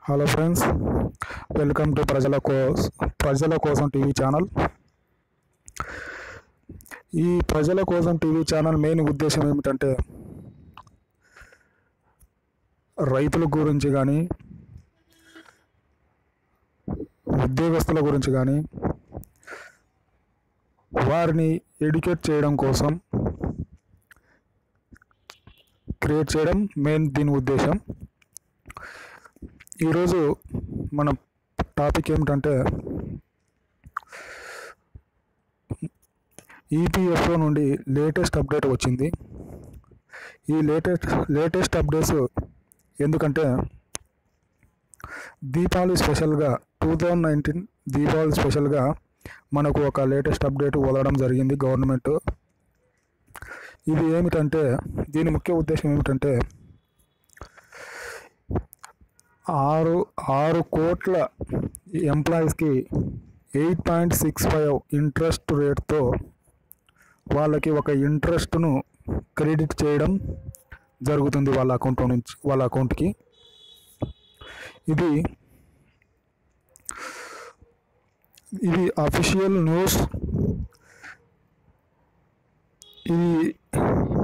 hello friends welcome to ప్రజల కోస్ ప్రజల కోసం టీవీ ఛానల్ ఈ ప్రజల కోసం టీవీ ఛానల్ మెయిన్ ఉద్దేశం ఏమిటంటే రైతుల గురించి కానీ ఉద్యోగస్తుల గురించి కానీ వారిని ఎడ్యుకేట్ చేయడం కోసం క్రియేట్ చేయడం మెయిన్ దీని ఉద్దేశం ఈరోజు మన టాపిక్ ఏమిటంటే ఈపీఎఫ్ఓ నుండి లేటెస్ట్ అప్డేట్ వచ్చింది ఈ లేటెస్ట్ లేటెస్ట్ అప్డేట్స్ ఎందుకంటే దీపావళి స్పెషల్గా టూ థౌజండ్ నైన్టీన్ దీపావళి స్పెషల్గా మనకు ఒక లేటెస్ట్ అప్డేట్ వదలడం జరిగింది గవర్నమెంట్ ఇది ఏమిటంటే దీని ముఖ్య ఉద్దేశం ఏమిటంటే ఆరు ఆరు కోట్ల ఎంప్లాయీస్కి eight point six five interest రేట్తో వాళ్ళకి ఒక ఇంట్రెస్ట్ను క్రెడిట్ చేయడం జరుగుతుంది వాళ్ళ అకౌంట్ నుంచి వాళ్ళ అకౌంట్కి ఇది ఇది అఫీషియల్ న్యూస్ ఇది